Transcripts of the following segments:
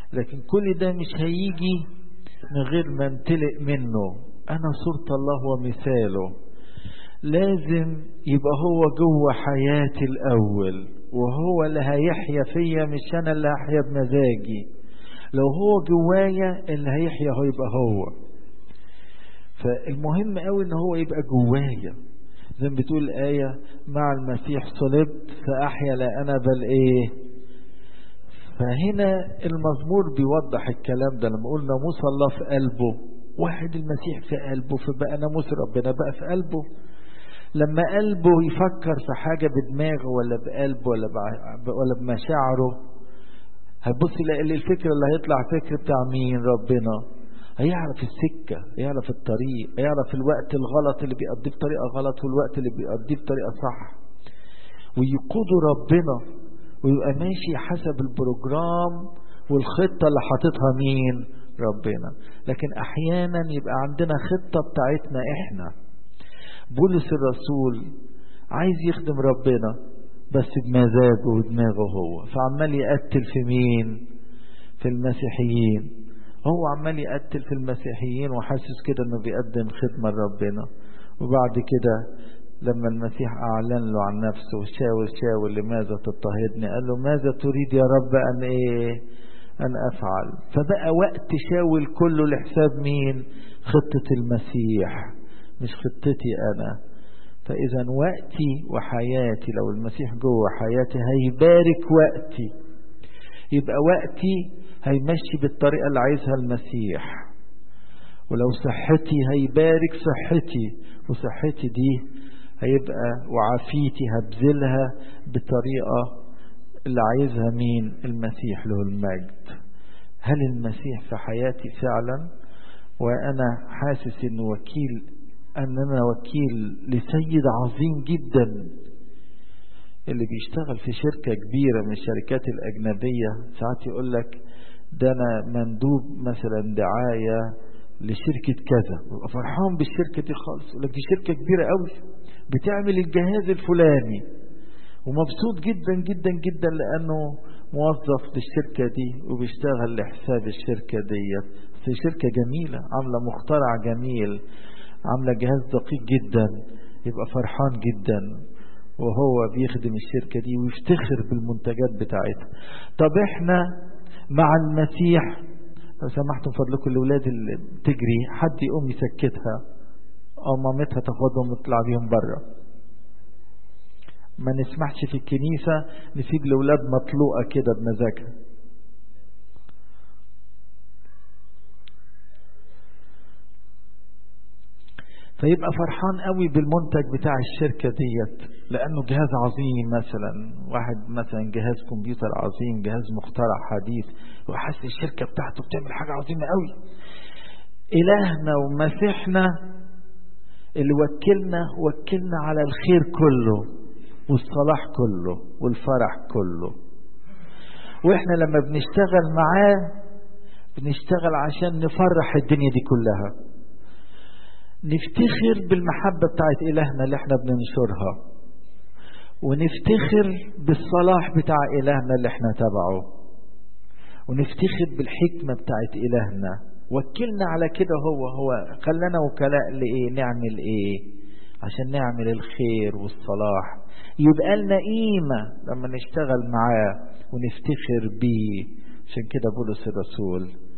لكن كل ده مش هيجي من غير ما امتلئ منه أنا صورة الله ومثاله لازم يبقى هو جوه حياتي الأول وهو اللي هيحيا فيا مش أنا اللي هحيا بمزاجي لو هو جوايا اللي هيحيا هو يبقى هو فالمهم قوي ان هو يبقى جوايا زي ما بتقول الآية مع المسيح صلبت فأحيا لا أنا بل إيه فهنا المزمور بيوضح الكلام ده لما قلنا ناموس الله في قلبه واحد المسيح في قلبه فبقى ناموس ربنا بقى في قلبه لما قلبه يفكر في حاجة بدماغه ولا بقلبه ولا ولا بمشاعره هتبص يلاقي الفكرة اللي هيطلع فكر بتاع مين ربنا هيعرف السكة هيعرف الطريق هيعرف الوقت الغلط اللي بيقضيه بطريقة غلط والوقت اللي بيقضيه بطريقة صح ويقودوا ربنا ويبقى ماشي حسب البروجرام والخطة اللي حاططها مين ربنا لكن احيانا يبقى عندنا خطة بتاعتنا احنا بولس الرسول عايز يخدم ربنا بس بمزاجه ودماغه هو فعمال يقتل في مين في المسيحيين هو عمال يقتل في المسيحيين وحاسس كده انه بيقدم خدمة لربنا وبعد كده لما المسيح اعلن له عن نفسه شاول شاول لماذا تضطهدني قال له ماذا تريد يا رب ان ايه ان افعل فبقى وقت شاول كله لحساب مين خطة المسيح مش خطتي انا فاذا وقتي وحياتي لو المسيح جوه حياتي هيبارك وقتي يبقى وقتي هيمشي بالطريقة اللي عايزها المسيح ولو صحتي هيبارك صحتي وصحتي دي هيبقى وعافيتي هبذلها بطريقة اللي عايزها مين المسيح له المجد هل المسيح في حياتي فعلا وأنا حاسس إنه وكيل أن أنا وكيل لسيد عظيم جدا اللي بيشتغل في شركة كبيرة من الشركات الأجنبية ساعات يقول لك ده أنا مندوب مثلا دعاية لشركة كذا ويبقى فرحان بالشركة دي خالص يقول لك دي شركة كبيرة قوي بتعمل الجهاز الفلاني ومبسوط جدا جدا جدا لأنه موظف للشركة دي وبيشتغل لحساب الشركة ديت في شركة جميلة عاملة مخترع جميل عاملة جهاز دقيق جدا يبقى فرحان جدا وهو بيخدم الشركة دي ويفتخر بالمنتجات بتاعتها طب احنا مع المسيح لو سمحتم فضلكم الأولاد اللي تجري حد يقوم يسكتها أو مامتها تاخدهم وتطلع بيهم بره ما نسمحش في الكنيسة نسيب الأولاد مطلوقة كده بمزاجها فيبقى فرحان قوي بالمنتج بتاع الشركة ديت لأنه جهاز عظيم مثلا واحد مثلا جهاز كمبيوتر عظيم جهاز مخترع حديث وحاسس الشركة بتاعته بتعمل حاجة عظيمة قوي إلهنا ومسيحنا اللي وكلنا وكلنا على الخير كله والصلاح كله والفرح كله واحنا لما بنشتغل معاه بنشتغل عشان نفرح الدنيا دي كلها نفتخر بالمحبة بتاعت إلهنا اللي احنا بننشرها ونفتخر بالصلاح بتاع إلهنا اللي احنا تبعه ونفتخر بالحكمة بتاعت إلهنا وكلنا على كده هو هو خلنا وكلاء لإيه نعمل إيه عشان نعمل الخير والصلاح يبقى لنا قيمة لما نشتغل معاه ونفتخر بيه عشان كده بولس الرسول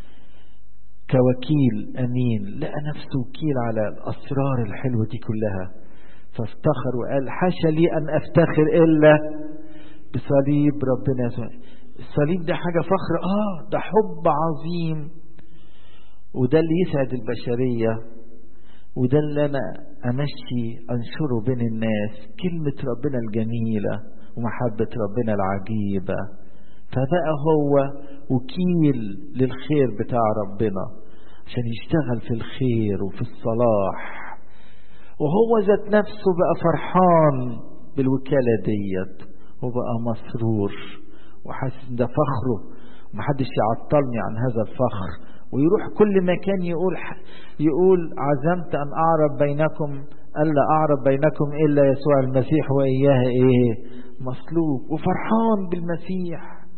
كوكيل أمين لقى نفسه وكيل على الأسرار الحلوة دي كلها فافتخر وقال حاشا لي أن أفتخر إلا بصليب ربنا يسوع الصليب ده حاجة فخر آه ده حب عظيم وده اللي يسعد البشرية وده اللي أنا أمشي أنشره بين الناس كلمة ربنا الجميلة ومحبة ربنا العجيبة فبقى هو وكيل للخير بتاع ربنا عشان يشتغل في الخير وفي الصلاح وهو ذات نفسه بقى فرحان بالوكالة ديت وبقى مسرور وحاسس ده فخره ومحدش يعطلني عن هذا الفخر ويروح كل مكان يقول يقول عزمت أن أعرف بينكم ألا أعرف بينكم إلا يسوع المسيح وإياه إيه مصلوب وفرحان بالمسيح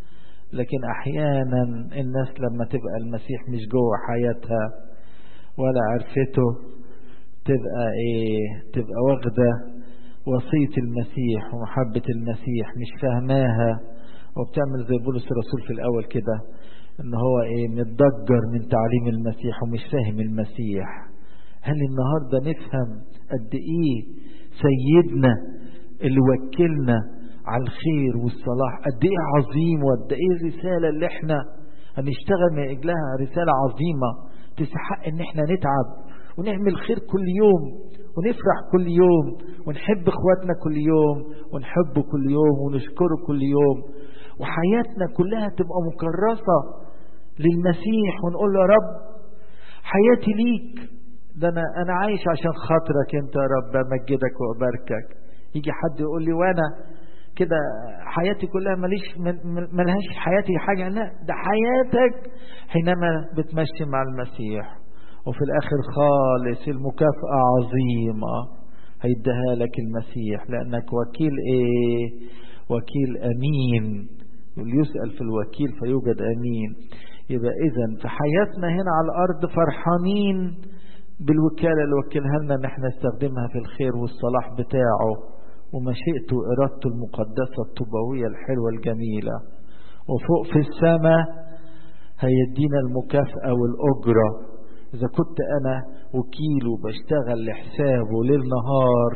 لكن احيانا الناس لما تبقى المسيح مش جوه حياتها ولا عرفته تبقى ايه تبقى واخده وصيه المسيح ومحبه المسيح مش فاهماها وبتعمل زي بولس الرسول في الاول كده ان هو ايه متضجر من تعليم المسيح ومش فاهم المسيح هل النهارده نفهم قد ايه سيدنا اللي وكلنا على الخير والصلاح قد ايه عظيم وقد ايه الرساله اللي احنا هنشتغل من اجلها رساله عظيمه تستحق ان احنا نتعب ونعمل خير كل يوم ونفرح كل يوم ونحب اخواتنا كل يوم ونحبه كل يوم ونشكره كل يوم وحياتنا كلها تبقى مكرسه للمسيح ونقول له يا رب حياتي ليك ده انا انا عايش عشان خاطرك انت يا رب امجدك واباركك يجي حد يقول لي وانا كده حياتي كلها ماليش ملهاش حياتي حاجه لا ده حياتك حينما بتمشي مع المسيح وفي الاخر خالص المكافاه عظيمه هيديها لك المسيح لانك وكيل ايه وكيل امين يسال في الوكيل فيوجد امين يبقى اذا في حياتنا هنا على الارض فرحانين بالوكاله اللي وكلها لنا ان احنا نستخدمها في الخير والصلاح بتاعه ومشيئته وارادته المقدسه الطوبويه الحلوه الجميله وفوق في السماء هيدينا المكافاه والاجره اذا كنت انا وكيل وبشتغل لحسابه ليل نهار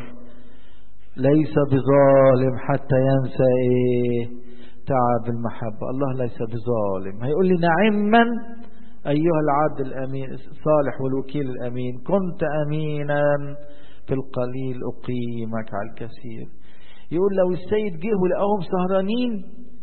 ليس بظالم حتى ينسى ايه تعب المحبة الله ليس بظالم هيقول لي نعما أيها العبد الأمين الصالح والوكيل الأمين كنت أمينا في القليل أقيمك على الكثير يقول لو السيد جه ولقاهم سهرانين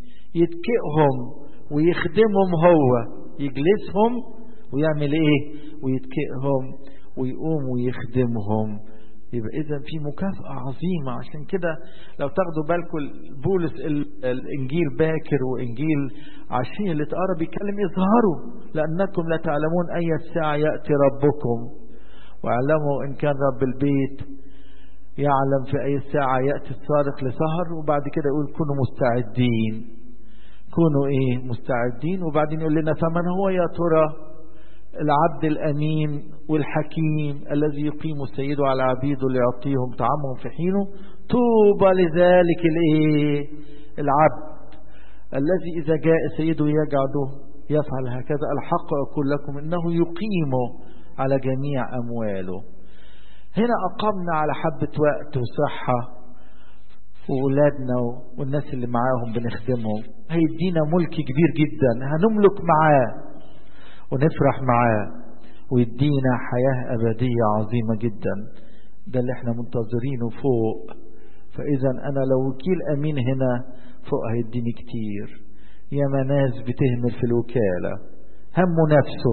يتكئهم ويخدمهم هو يجلسهم ويعمل ايه ويتكئهم ويقوم ويخدمهم يبقى اذا في مكافاه عظيمه عشان كده لو تاخدوا بالكم بولس الانجيل باكر وانجيل عشيه اللي اتقرا بيتكلم اظهروا لانكم لا تعلمون اي ساعه ياتي ربكم واعلموا ان كان رب البيت يعلم في اي ساعه ياتي السارق لسهر وبعد كده يقول كونوا مستعدين كونوا ايه مستعدين وبعدين يقول لنا فمن هو يا ترى العبد الأمين والحكيم الذي يقيم سيده على عبيده ليعطيهم طعامهم في حينه طوبى لذلك الايه العبد الذي إذا جاء سيده يجعله يفعل هكذا الحق أقول لكم إنه يقيم على جميع أمواله هنا أقمنا على حبة وقت وصحة وولادنا والناس اللي معاهم بنخدمهم هيدينا ملك كبير جدا هنملك معاه ونفرح معاه ويدينا حياة أبدية عظيمة جدا ده اللي احنا منتظرينه فوق فإذا أنا لو وكيل أمين هنا فوق هيديني كتير ياما ناس بتهمل في الوكالة همه نفسه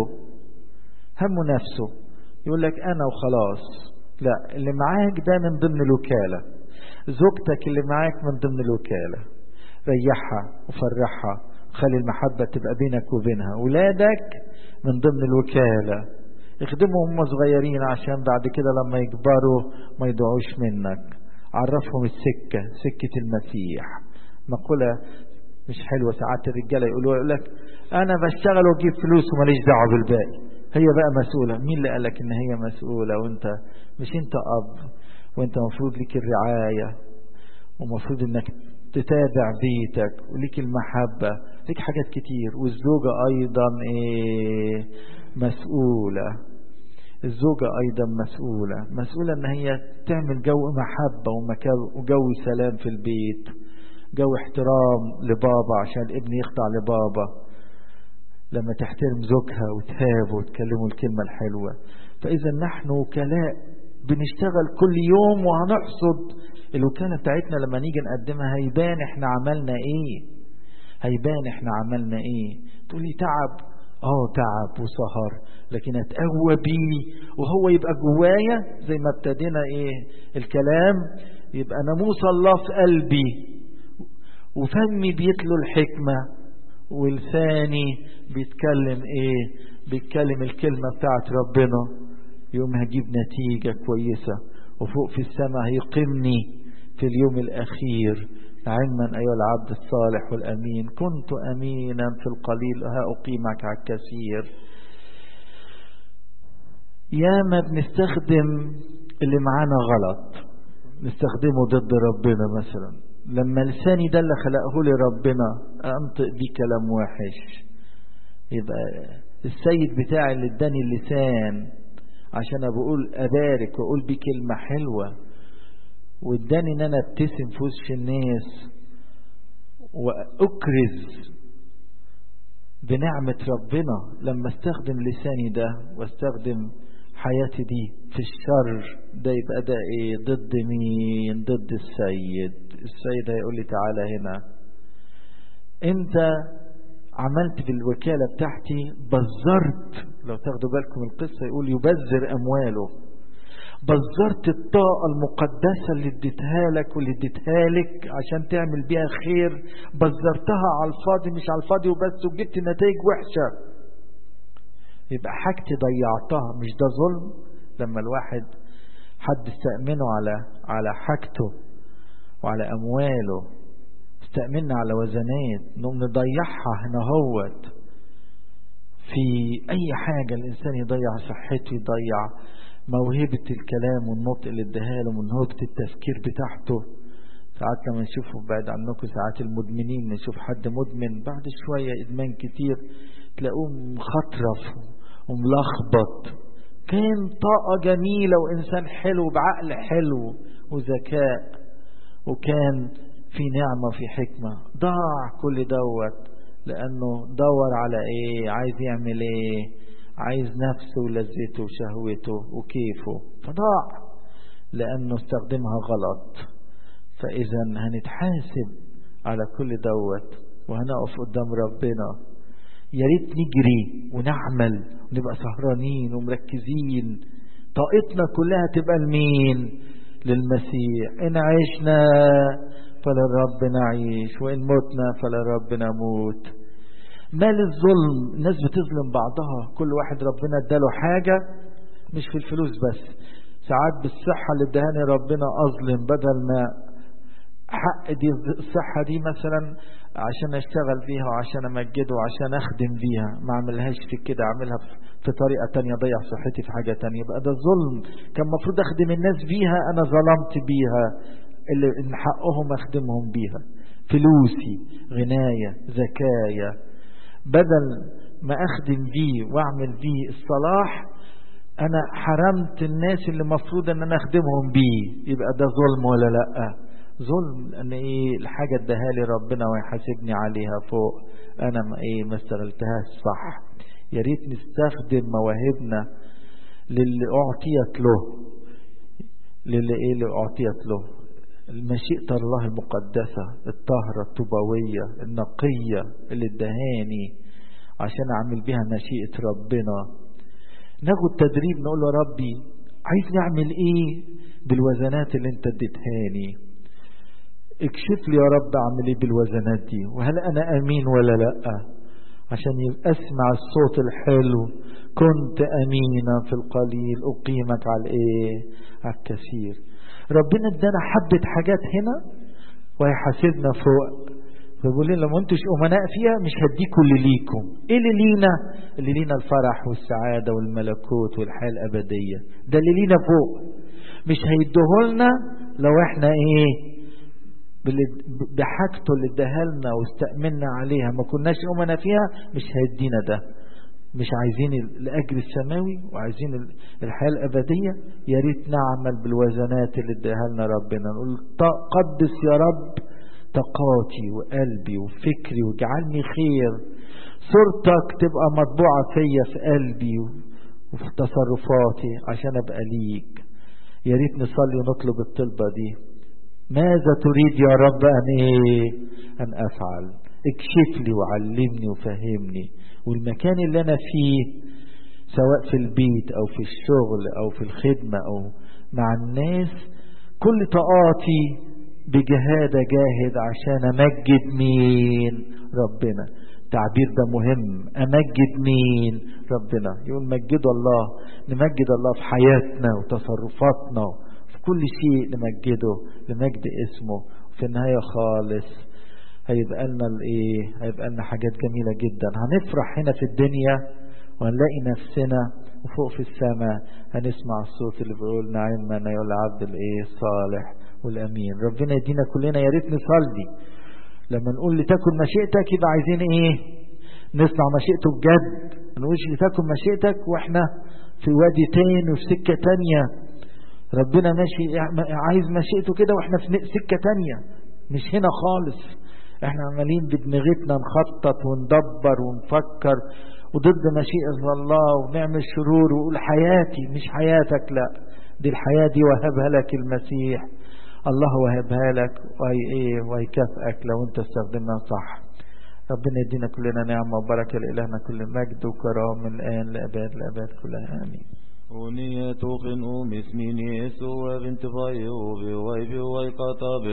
همه نفسه يقول لك أنا وخلاص لا اللي معاك ده من ضمن الوكالة زوجتك اللي معاك من ضمن الوكالة ريحها وفرحها خلي المحبة تبقى بينك وبينها ولادك من ضمن الوكالة اخدمهم هم صغيرين عشان بعد كده لما يكبروا ما يدعوش منك عرفهم السكة سكة المسيح مقولة مش حلوة ساعات الرجالة يقولوا يقول لك أنا بشتغل وأجيب فلوس وماليش دعوة بالباقي هي بقى مسؤولة مين اللي قالك إن هي مسؤولة وأنت مش أنت أب وأنت المفروض ليك الرعاية ومفروض إنك تتابع بيتك وليك المحبة ليك حاجات كتير والزوجة أيضا إيه مسؤولة الزوجة أيضا مسؤولة مسؤولة إن هي تعمل جو محبة وجو سلام في البيت جو احترام لبابا عشان الابن يخضع لبابا لما تحترم زوجها وتهابه وتكلمه الكلمة الحلوة فإذا نحن وكلاء بنشتغل كل يوم وهنحصد الوكالة بتاعتنا لما نيجي نقدمها هيبان احنا عملنا ايه هيبان احنا عملنا ايه تقولي تعب اه تعب وسهر لكن اتقوى بيه وهو يبقى جوايا زي ما ابتدينا ايه الكلام يبقى ناموس الله في قلبي وفمي بيتلو الحكمة ولساني بيتكلم ايه بيتكلم الكلمة بتاعت ربنا يوم هجيب نتيجة كويسة وفوق في السماء هيقيمني في اليوم الأخير علما أيها العبد الصالح والأمين كنت أمينا في القليل ها أقيمك على الكثير ياما بنستخدم اللي معانا غلط نستخدمه ضد ربنا مثلا لما لساني ده اللي خلقه لي ربنا أنطق بيه كلام وحش يبقى السيد بتاعي اللي اداني اللسان عشان بقول أبارك وأقول بيه كلمة حلوة واداني ان انا ابتسم في وش الناس واكرز بنعمة ربنا لما استخدم لساني ده واستخدم حياتي دي في الشر ده يبقى ده ايه ضد مين ضد السيد السيد هيقول لي تعالى هنا انت عملت بالوكالة بتاعتي بزرت لو تاخدوا بالكم القصة يقول يبذر امواله بذرت الطاقة المقدسة اللي اديتها لك واللي اديتها لك عشان تعمل بيها خير بذرتها على الفاضي مش على الفاضي وبس وجبت نتائج وحشة يبقى حاجتي ضيعتها مش ده ظلم لما الواحد حد استأمنه على على حاجته وعلى أمواله استأمنا على وزنات نقوم نضيعها هنا هوت في أي حاجة الإنسان يضيع صحته يضيع موهبة الكلام والنطق اللي اداها له من هوجة التفكير بتاعته ساعات لما نشوفه بعد عنكم ساعات المدمنين نشوف حد مدمن بعد شوية إدمان كتير تلاقوه مخطرف وملخبط كان طاقة جميلة وإنسان حلو بعقل حلو وذكاء وكان في نعمة في حكمة ضاع كل دوت لأنه دور على إيه عايز يعمل إيه عايز نفسه ولذته وشهوته وكيفه فضاع لأنه استخدمها غلط فإذا هنتحاسب على كل دوت وهنقف قدام ربنا يا ريت نجري ونعمل ونبقى سهرانين ومركزين طاقتنا كلها تبقى لمين للمسيح إن عشنا فللرب نعيش وإن متنا فللرب نموت مال الظلم الناس بتظلم بعضها كل واحد ربنا اداله حاجة مش في الفلوس بس ساعات بالصحة اللي ادهاني ربنا أظلم بدل ما حق دي الصحة دي مثلا عشان اشتغل بيها وعشان امجده وعشان اخدم بيها ما اعملهاش في كده اعملها في طريقة تانية اضيع صحتي في حاجة تانية يبقى ده ظلم كان المفروض اخدم الناس بيها انا ظلمت بيها اللي ان حقهم اخدمهم بيها فلوسي غناية زكاية بدل ما اخدم بيه واعمل بيه الصلاح انا حرمت الناس اللي مفروض ان انا اخدمهم بيه يبقى ده ظلم ولا لا ظلم ان ايه الحاجة اداها لي ربنا ويحاسبني عليها فوق انا ما ايه ما استغلتهاش صح يا ريت نستخدم مواهبنا للي اعطيت له للي ايه اللي اعطيت له مشيئة الله المقدسة الطاهرة الطوبوية النقية اللي ادهاني عشان اعمل بيها مشيئة ربنا ناخد تدريب نقول له ربي عايز نعمل ايه بالوزنات اللي انت اديتهاني اكشف لي يا رب اعمل ايه بالوزنات دي وهل انا امين ولا لا عشان اسمع الصوت الحلو كنت امينا في القليل اقيمك على الايه على الكثير ربنا ادانا حبة حاجات هنا وهيحاسبنا فوق فبيقول لنا لما انتوش امناء فيها مش هديكوا اللي ليكم ايه اللي لينا اللي لينا الفرح والسعادة والملكوت والحياة الابدية ده اللي لينا فوق مش هيديهولنا لو احنا ايه بحاجته اللي اداها لنا واستأمنا عليها ما كناش أمنا فيها مش هيدينا ده مش عايزين الأجر السماوي وعايزين الحياة الأبدية يا ريت نعمل بالوزنات اللي اداها لنا ربنا نقول قدس يا رب طاقاتي وقلبي وفكري واجعلني خير صورتك تبقى مطبوعة فيا في قلبي وفي تصرفاتي عشان أبقى ليك يا ريت نصلي ونطلب الطلبة دي ماذا تريد يا رب أن إيه أن أفعل اكشف لي وعلمني وفهمني والمكان اللي أنا فيه سواء في البيت أو في الشغل أو في الخدمة أو مع الناس كل طاقاتي بجهادة جاهد عشان أمجد مين ربنا التعبير ده مهم أمجد مين ربنا يقول مجد الله نمجد الله في حياتنا وتصرفاتنا كل شيء نمجده لمجد اسمه في النهاية خالص هيبقى لنا الايه هيبقى لنا حاجات جميلة جدا هنفرح هنا في الدنيا وهنلاقي نفسنا وفوق في السماء هنسمع الصوت اللي بيقول نعم من يقول العبد الايه الصالح والامين ربنا يدينا كلنا يا ريت نصلي لما نقول لتكن مشيئتك يبقى عايزين ايه نصنع مشيئته بجد ما نقولش لتكن مشيئتك واحنا في وادي تاني وفي سكة تانية ربنا ماشي عايز مشيئته كده واحنا في سكة تانية مش هنا خالص احنا عمالين بدماغتنا نخطط وندبر ونفكر وضد مشيئة الله ونعمل شرور ونقول حياتي مش حياتك لا دي الحياة دي وهبها لك المسيح الله وهبها لك وهي ايه وهيكافئك لو انت استخدمها صح ربنا يدينا كلنا نعمة وبركة لإلهنا كل مجد وكرام من الآن لأباد لأباد كلها آمين ونية خنقوم اسمي يسوع بنت فايو بواي بواي قطاب